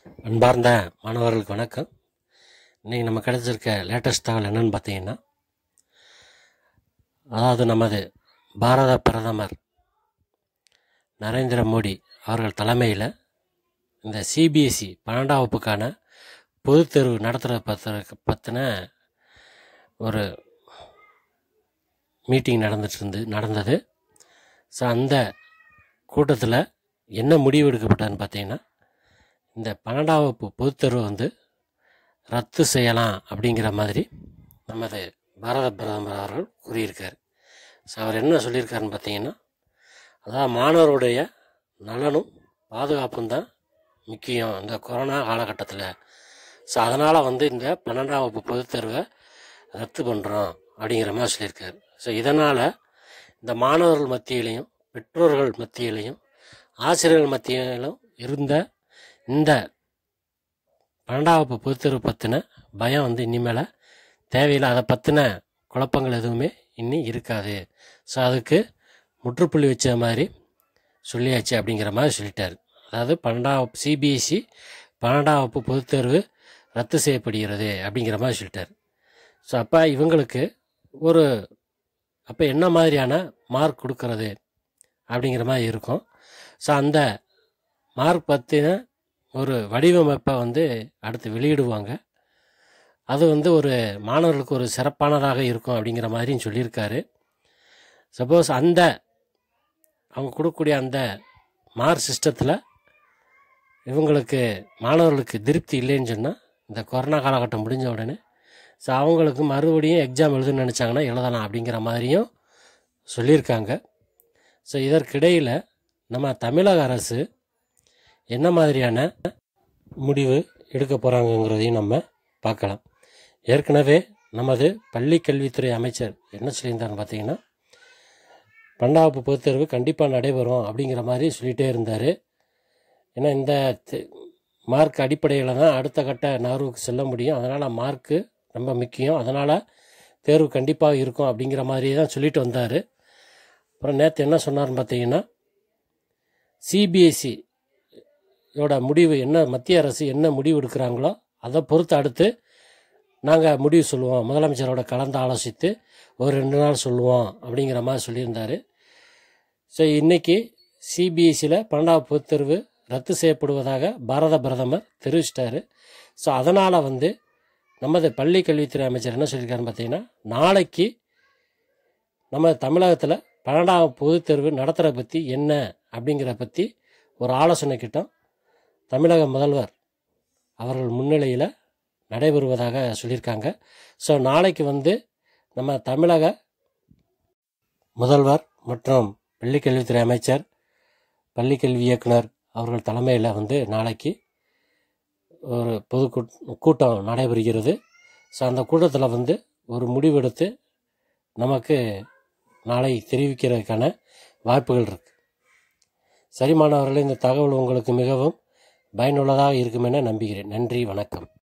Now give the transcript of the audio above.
அன்பார்ந்த மாணவர்களுக்கு வணக்கம் இன்றைக்கி நம்ம கிடைச்சிருக்க லேட்டஸ்ட் தகவல் என்னன்னு பார்த்தீங்கன்னா அதாவது நமது பாரத பிரதமர் நரேந்திர மோடி அவர்கள் தலைமையில் இந்த சிபிஎஸ்சி பன்னெண்டாம் வகுப்புக்கான பொதுத் தேர்வு நடத்துகிற பத்த பற்றின ஒரு மீட்டிங் நடந்துட்டு இருந்து நடந்தது ஸோ அந்த கூட்டத்தில் என்ன முடிவு எடுக்கப்பட்டதுன்னு பார்த்தீங்கன்னா இந்த பன்னெண்டாம் வகுப்பு பொதுத் தேர்வை வந்து ரத்து செய்யலாம் அப்படிங்கிற மாதிரி நமது பாரத பிரதமர் அவர்கள் கூறியிருக்கார் ஸோ அவர் என்ன சொல்லியிருக்காருன்னு பார்த்தீங்கன்னா அதாவது மாணவருடைய நலனும் பாதுகாப்பும் தான் முக்கியம் இந்த கொரோனா காலகட்டத்தில் ஸோ அதனால் வந்து இந்த பன்னெண்டாம் வகுப்பு பொதுத் தேர்வை ரத்து பண்ணுறோம் அப்படிங்கிற மாதிரி சொல்லியிருக்காரு ஸோ இதனால் இந்த மாணவர்கள் மத்தியிலையும் பெற்றோர்கள் மத்தியிலையும் ஆசிரியர்கள் மத்தியிலும் இருந்த இந்த பன்னெண்டாம் வகுப்பு பொதுத்தேர்வு பற்றின பயம் வந்து இனிமேல் தேவையில்லை அதை பற்றின குழப்பங்கள் எதுவுமே இனி இருக்காது ஸோ அதுக்கு முற்றுப்புள்ளி வச்ச மாதிரி சொல்லியாச்சு அப்படிங்கிற மாதிரி சொல்லிட்டார் அதாவது பன்னெண்டாம் வகுப்பு சிபிஎஸ்சி பன்னெண்டாம் வகுப்பு பொதுத்தேர்வு ரத்து செய்யப்படுகிறது அப்படிங்கிற மாதிரி சொல்லிட்டார் ஸோ அப்போ இவங்களுக்கு ஒரு அப்போ என்ன மாதிரியான மார்க் கொடுக்கறது அப்படிங்கிற மாதிரி இருக்கும் ஸோ அந்த மார்க் பற்றின ஒரு வடிவமைப்பை வந்து அடுத்து வெளியிடுவாங்க அது வந்து ஒரு மாணவர்களுக்கு ஒரு சிறப்பானதாக இருக்கும் அப்படிங்கிற மாதிரியும் சொல்லியிருக்காரு சப்போஸ் அந்த அவங்க கொடுக்கக்கூடிய அந்த மார்க் சிஸ்டத்தில் இவங்களுக்கு மாணவர்களுக்கு திருப்தி இல்லைன்னு சொன்னால் இந்த கொரோனா காலகட்டம் முடிஞ்ச உடனே ஸோ அவங்களுக்கு மறுபடியும் எக்ஸாம் எழுதுன்னு நினச்சாங்கன்னா எழுதலாம் அப்படிங்கிற மாதிரியும் சொல்லியிருக்காங்க ஸோ இதற்கிடையில் நம்ம தமிழக அரசு என்ன மாதிரியான முடிவு எடுக்க போகிறாங்கங்கிறதையும் நம்ம பார்க்கலாம் ஏற்கனவே நமது பள்ளி கல்வித்துறை அமைச்சர் என்ன சொல்லியிருந்தாருன்னு பார்த்தீங்கன்னா பன்னெண்டாம் வகுப்பு பொதுத் தேர்வு கண்டிப்பாக நடைபெறும் அப்படிங்கிற மாதிரி சொல்லிகிட்டே இருந்தார் ஏன்னா இந்த மார்க் அடிப்படையில் தான் அடுத்த கட்ட நகர்வுக்கு செல்ல முடியும் அதனால் மார்க்கு ரொம்ப முக்கியம் அதனால் தேர்வு கண்டிப்பாக இருக்கும் அப்படிங்கிற மாதிரி தான் சொல்லிட்டு வந்தார் அப்புறம் நேற்று என்ன சொன்னார்னு பார்த்தீங்கன்னா சிபிஎஸ்சி யோட முடிவு என்ன மத்திய அரசு என்ன முடிவு எடுக்கிறாங்களோ அதை பொறுத்து அடுத்து நாங்கள் முடிவு சொல்லுவோம் முதலமைச்சரோட கலந்து ஆலோசித்து ஒரு ரெண்டு நாள் சொல்லுவோம் அப்படிங்கிற மாதிரி சொல்லியிருந்தார் ஸோ இன்றைக்கி சிபிஎஸ்சியில் பன்னெண்டாவது பொதுத்தேர்வு ரத்து செய்யப்படுவதாக பாரத பிரதமர் தெரிவிச்சிட்டாரு ஸோ அதனால் வந்து நமது பள்ளி கல்வித்துறை அமைச்சர் என்ன சொல்லியிருக்காருன்னு பார்த்தீங்கன்னா நாளைக்கு நம்ம தமிழகத்தில் பன்னெண்டாம் பொதுத் தேர்வு நடத்துகிற பற்றி என்ன அப்படிங்கிற பற்றி ஒரு ஆலோசனை கிட்டம் தமிழக முதல்வர் அவர்கள் முன்னிலையில் நடைபெறுவதாக சொல்லியிருக்காங்க ஸோ நாளைக்கு வந்து நம்ம தமிழக முதல்வர் மற்றும் பள்ளிக்கல்வித்துறை அமைச்சர் பள்ளிக்கல்வி இயக்குனர் அவர்கள் தலைமையில் வந்து நாளைக்கு ஒரு பொது கூட்டம் நடைபெறுகிறது ஸோ அந்த கூட்டத்தில் வந்து ஒரு முடிவெடுத்து நமக்கு நாளை தெரிவிக்கிறதுக்கான வாய்ப்புகள் இருக்குது சரி மாணவர்களே இந்த தகவல் உங்களுக்கு மிகவும் பயனுள்ளதாக இருக்கும் என நம்புகிறேன் நன்றி வணக்கம்